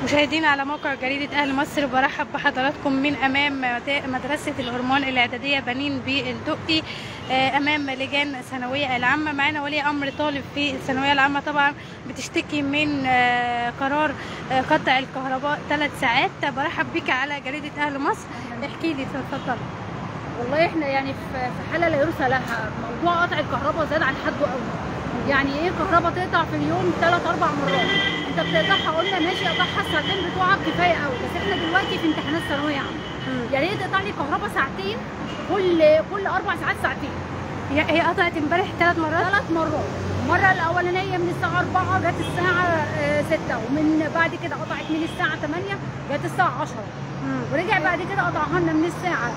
مشاهدينا على موقع جريدة أهل مصر برحب بحضراتكم من أمام مدرسة الهرمون الإعدادية بنين بالدقي آه، أمام لجان الثانوية العامة معانا ولي أمر طالب في الثانوية العامة طبعا بتشتكي من آه، قرار آه، قطع الكهرباء ثلاث ساعات برحب بك على جريدة أهل مصر احكي لي اتفضل والله احنا يعني في في حاله لا يرثى لها موضوع قطع الكهرباء زاد عن حده قوي يعني ايه الكهرباء تقطع في اليوم ثلاث اربع مرات انت بتقطعها قلنا ماشي قطعها الساعتين بتوعك كفايه قوي بس احنا دلوقتي في امتحانات ثانويه عامه يعني ايه تقطع لي كهرباء ساعتين كل كل اربع ساعات ساعتين هي هي قطعت امبارح ثلاث مرات ثلاث مرات المره الاولانيه من الساعه 4 جت الساعه 6 ومن بعد كده قطعت من الساعه 8 جت الساعه 10 مم. ورجع بعد كده قطعها لنا من الساعه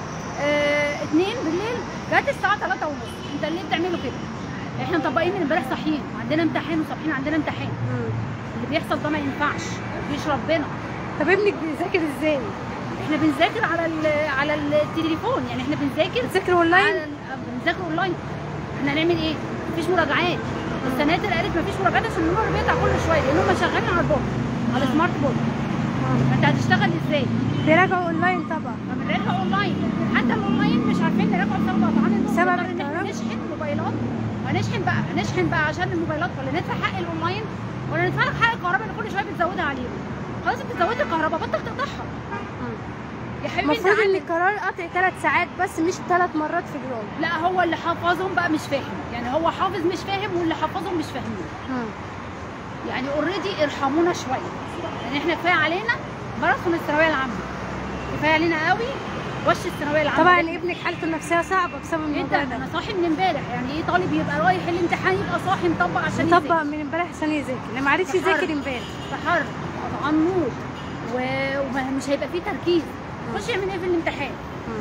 2 بالليل جت الساعه 3 ونص انت ليه بتعملوا كده احنا مطبقين من امبارح صاحيين عندنا امتحان وصاحيين عندنا امتحان مم. اللي بيحصل ده ما ينفعش مفيش ربنا طب ابنك بيذاكر ازاي؟ احنا بنذاكر على ال- على التليفون يعني احنا بنذاكر بتذاكر اونلاين؟ على- بنذاكر اونلاين احنا هنعمل ايه مفيش مراجعات السناتر قالت مفيش مراجعات عشان النور بيقطع كل شويه لان هم شغالين على البورد على السمارت بورد ما انت هتشتغل ازاي بيراجعوا اونلاين طبعا فبنراجع اونلاين حتى الاونلاين مش عارفين نراجع بسبب قطعان النور سبب نقدر ان احنا الكهرباء؟ نشحن موبايلات هنشحن بقى هنشحن بقى عشان الموبايلات ولا ندفع حق الاونلاين ولا ندفع لك حق الكهرباء اللي كل شويه بتزودها عليهم خلاص بتزود الكهرباء بطل تقطعها يا حبيبي انت المفروض ان عندك القرار قطع ثلاث ساعات بس مش ثلاث مرات في اليوم لا هو اللي حافظهم بقى مش فاهم يعني هو حافظ مش فاهم واللي حافظهم مش فاهمين يعني اوريدي ارحمونا شويه يعني احنا كفايه علينا ماراثون الثانويه العامه كفايه علينا قوي وش الثانويه العامه طبعا ابنك حالته النفسيه صعبه بسبب انت الموضوع ده انا صاحي من امبارح يعني ايه طالب يبقى رايح الامتحان يبقى صاحي مطبق عشان مطبق يذاكر. من امبارح عشان يذاكر لما ما عرفش في حر. يذاكر امبارح في حر قطعان نور و- ومش هيبقى فيه تركيز خش يعمل ايه في الامتحان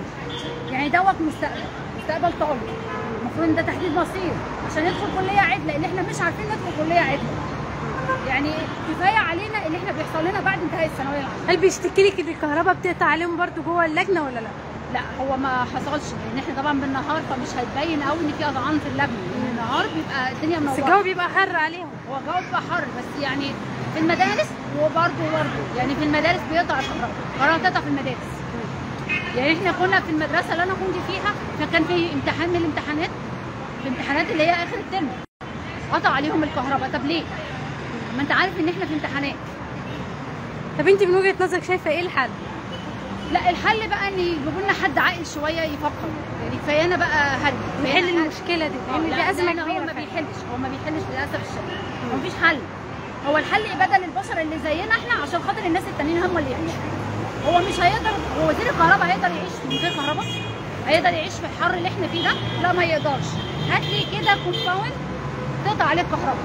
يعني دوت مستقبل مستقبل طالب المفروض ان ده تحديد مصير عشان يدخل كليه عدله لان احنا مش عارفين ندخل كليه عدله يعني كفايه علينا اللي احنا بيحصل لنا بعد انتهاء الثانويه العامه هل بيشتكي لك ان الكهرباء بتقطع عليهم برضو جوه اللجنه ولا لا؟ لا هو ما حصلش لان احنا طبعا بالنهار فمش هيبين قوي ان في قطعان في اللبن لان النهار بيبقى الدنيا بس منوره الجو بيبقى حر عليهم هو الجو بيبقى حر بس يعني في المدارس وبرضه برضه يعني في المدارس بيقطع الكهرباء الكهرباء بتقطع في المدارس يعني احنا كنا في المدرسه اللي انا كنت فيها فكان في امتحان من الامتحانات في امتحانات اللي هي اخر الترم قطع عليهم الكهرباء طب ليه؟ ما انت عارف ان احنا في امتحانات طب انت من وجهه نظرك شايفه ايه الحل؟ لا الحل بقى ان يجيبوا لنا حد عاقل شويه يفكر يعني كفايانا بقى هري نحل كفايانا هري. المشكله دي آه، لان لا، دي ازمه لا، لا، كبيره هو ما فعلا. بيحلش هو ما بيحلش للاسف الشديد هو مفيش حل هو الحل بدل البشر اللي زينا احنا عشان خاطر الناس التانيين هم اللي يعيشوا هو مش هيقدر هو وزير الكهرباء هيقدر يعيش من غير كهرباء هيقدر يعيش في الحر اللي احنا فيه ده لا ما يقدرش هات لي كده كومباوند تقطع عليه الكهرباء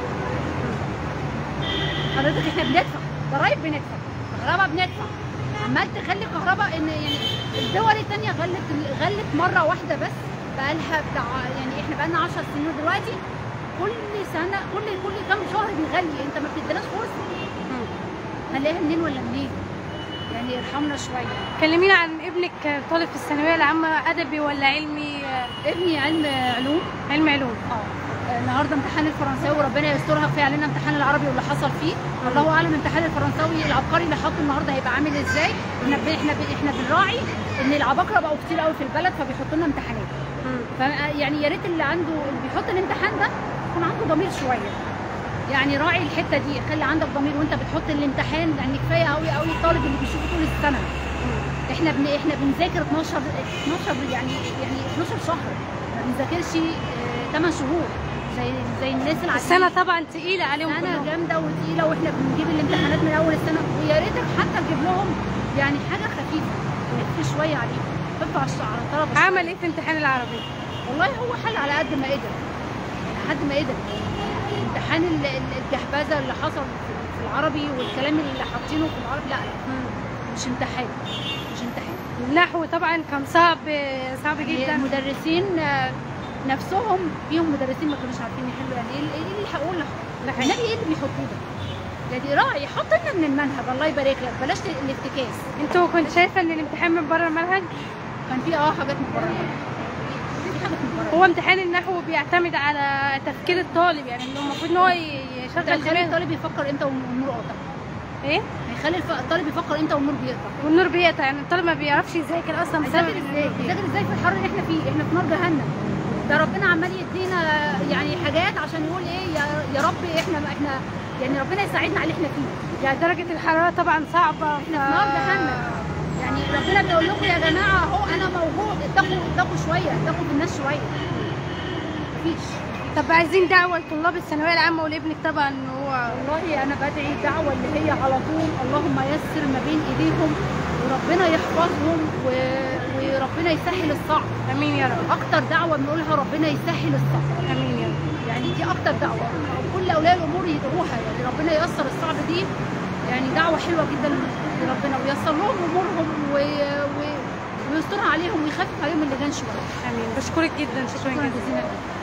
حضرتك احنا بندفع ضرايب بندفع كهرباء بندفع عمال تخلي الكهرباء ان يعني الدول التانية غلت غلت مره واحده بس بقالها بتاع يعني احنا بقالنا 10 سنين دلوقتي كل سنه كل كل كام شهر بيغلي انت ما بتديناش فرصه هنلاقيها منين ولا منين يعني ارحمنا شويه كلمينا عن ابنك طالب في الثانويه العامه ادبي ولا علمي آه، ابني علم علوم علم علوم اه النهارده امتحان الفرنساوي وربنا يسترها كفايه علينا امتحان العربي واللي حصل فيه الله اعلم امتحان الفرنساوي العبقري اللي حاطه النهارده هيبقى عامل ازاي احنا ب- احنا ب- احنا بنراعي ان العباقره بقوا كتير قوي في البلد فبيحطوا لنا امتحانات ف يعني يا ريت اللي عنده اللي بيحط الامتحان ده يكون عنده ضمير شويه يعني راعي الحته دي خلي عندك ضمير وانت بتحط الامتحان لان كفايه قوي قوي الطالب اللي بيشوفه طول السنه احنا بن... احنا بنذاكر 12 12 يعني يعني 12 شهر ما بنذاكرش 8 شهور زي زي الناس العاديين السنه طبعا تقيله عليهم سنه كلهم جامده وتقيله واحنا بنجيب الامتحانات من اول السنه ويا ريتك حتى تجيب لهم يعني حاجه خفيفه خف شويه عليهم خف على الش- على الطلبه شوية. عمل ايه في امتحان العربي؟ والله هو حل على قد ما قدر على قد ما قدر امتحان ال- ال- الجهبذه اللي حصل في- في العربي والكلام اللي حاطينه في العربي لا لا مش امتحان مش امتحان النحو طبعا كان صعب صعب جدا المدرسين آه، نفسهم فيهم مدرسين ما كانوش عارفين يحلوا يعني ايه إيه اللي هقول ده حقيقي. النبي ايه اللي بيحطوه ده؟ يعني راعي حط لنا من المنهج الله يبارك لك بلاش الافتكاس انتوا كنت شايفه ان الامتحان من بره المنهج كان في اه حاجات من بره في حاجات من بره هو امتحان النحو بيعتمد على تفكير الطالب يعني إنه المفروض ان هو ي- انت يشغل خلي دماغه الطالب يفكر امتى والنور قاطع ايه هيخلي الف- الطالب يفكر امتى والنور بيقطع والنور بيقطع يعني الطالب ما بيعرفش يذاكر اصلا بسبب هيذاكر إن ازاي؟ النور بيقطع. هيذاكر ازاي في الحر اللي احنا فيه؟ احنا في نار جهنم ده ربنا عمال يدينا يعني حاجات عشان يقول ايه يا, يا رب احنا احنا يعني ربنا يساعدنا على اللي احنا فيه يعني درجة الحرارة طبعا صعبة احنا في نار جهنم يعني ربنا بيقول لكم يا جماعه اهو انا موجود اتقوا اتقوا شويه اتقوا بالناس شويه مفيش طب عايزين دعوة لطلاب الثانوية العامة ولابنك طبعا ان هو والله انا بدعي الدعوه اللي هي على طول اللهم يسر ما بين ايديهم وربنا يحفظهم و... وربنا يسهل الصعب امين يا رب اكتر دعوه بنقولها ربنا يسهل الصعب امين يا رب يعني دي اكتر دعوه كل اولياء الامور يدعوها يعني ربنا ييسر الصعب دي يعني دعوه حلوه جدا لربنا وييسر لهم امورهم و... و... ويسترها عليهم ويخفف عليهم اللجان شويه امين بشكرك جدا شكرا شكرا جزيلا جزيلا